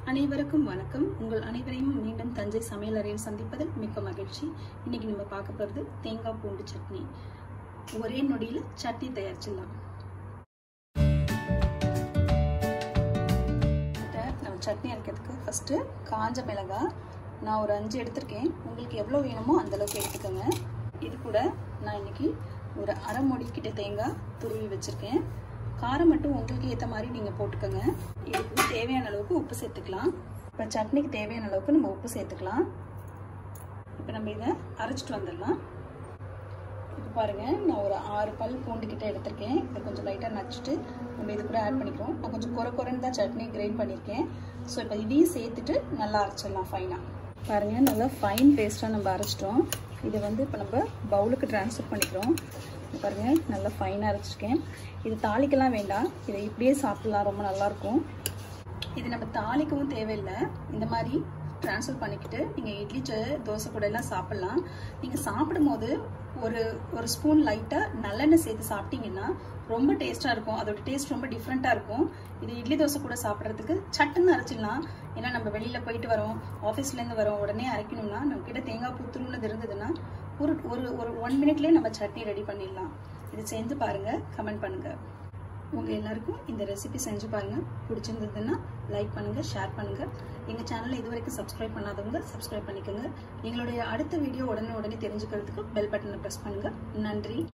அனைவருக்கும் வணக்கம் உங்கள் அனைவரையும் மீண்டும் தஞ்சை சமையல் அறையில் சந்திப்பதில் மிக்க மகிழ்ச்சி இன்னைக்கு நம்ம பார்க்க போகிறது தேங்காய் பூண்டு சட்னி ஒரே நொடியில் சட்னி தயாரிச்சிடலாம் இதை நம்ம சட்னி அரைக்கிறதுக்கு ஃபஸ்ட்டு காஞ்ச மிளகாய் நான் ஒரு அஞ்சு எடுத்திருக்கேன் உங்களுக்கு எவ்வளோ வேணுமோ அந்த அளவுக்கு எடுத்துக்கோங்க இது கூட நான் இன்னைக்கு ஒரு அரை மூடி கிட்ட தேங்காய் துருவி வச்சுருக்கேன் காரம் மட்டும் உங்களுக்கு ஏற்ற மாதிரி நீங்கள் போட்டுக்கோங்க இதுக்கு தேவையான அளவுக்கு உப்பு சேர்த்துக்கலாம் இப்போ சட்னிக்கு தேவையான அளவுக்கு நம்ம உப்பு சேர்த்துக்கலாம் இப்போ நம்ம இதை அரைச்சிட்டு வந்துடலாம் இப்போ பாருங்கள் நான் ஒரு ஆறு பல் பூண்டு கிட்ட எடுத்திருக்கேன் இதை கொஞ்சம் லைட்டாக நச்சுட்டு நம்ம இது கூட ஆட் பண்ணிக்கிறோம் நான் கொஞ்சம் குறை குறைன்னு தான் சட்னி கிரைண்ட் பண்ணியிருக்கேன் ஸோ இப்போ இதையும் சேர்த்துட்டு நல்லா அரைச்சிடலாம் ஃபைனாக பாருங்கள் நல்லா ஃபைன் பேஸ்ட்டாக நம்ம அரைச்சிட்டோம் இதை வந்து இப்போ நம்ம பவுலுக்கு ட்ரான்ஸ்ஃபர் பண்ணிக்கிறோம் பாருங்கள் நல்லா ஃபைனாக அரைச்சிருக்கேன் இது தாளிக்கலாம் வேண்டாம் இதை இப்படியே சாப்பிட்லாம் ரொம்ப நல்லாயிருக்கும் இது நம்ம தாளிக்கவும் தேவையில்லை இந்த மாதிரி ட்ரான்ஸ்ஃபர் பண்ணிக்கிட்டு நீங்கள் இட்லி தோசை கூட எல்லாம் சாப்பிட்லாம் நீங்கள் சாப்பிடும் போது ஒரு ஒரு ஸ்பூன் லைட்டாக நல்லெண்ணெய் சேர்த்து சாப்பிட்டீங்கன்னா ரொம்ப டேஸ்ட்டாக இருக்கும் அதோட டேஸ்ட் ரொம்ப டிஃப்ரெண்ட்டாக இருக்கும் இது இட்லி தோசை கூட சாப்பிட்றதுக்கு சட்டுன்னு அரைச்சிடலாம் ஏன்னா நம்ம வெளியில் போயிட்டு வரோம் ஆஃபீஸ்லேருந்து வரோம் உடனே அரைக்கணும்னா நம்மக்கிட்ட தேங்காய் பூ துருணுது இருந்ததுன்னா ஒரு ஒரு ஒரு ஒன் மினிட்லேயே நம்ம சட்னி ரெடி பண்ணிடலாம் இது செஞ்சு பாருங்கள் கமெண்ட் பண்ணுங்கள் உங்கள் எல்லாருக்கும் இந்த ரெசிபி செஞ்சு பாருங்கள் பிடிச்சிருந்ததுன்னா லைக் பண்ணுங்கள் ஷேர் பண்ணுங்கள் எங்கள் சேனலை இது வரைக்கும் சப்ஸ்கிரைப் பண்ணாதவங்க சப்ஸ்கிரைப் பண்ணிக்கோங்க எங்களுடைய அடுத்த வீடியோ உடனே உடனே தெரிஞ்சுக்கிறதுக்கு பெல் பட்டனை ப்ரெஸ் பண்ணுங்கள் நன்றி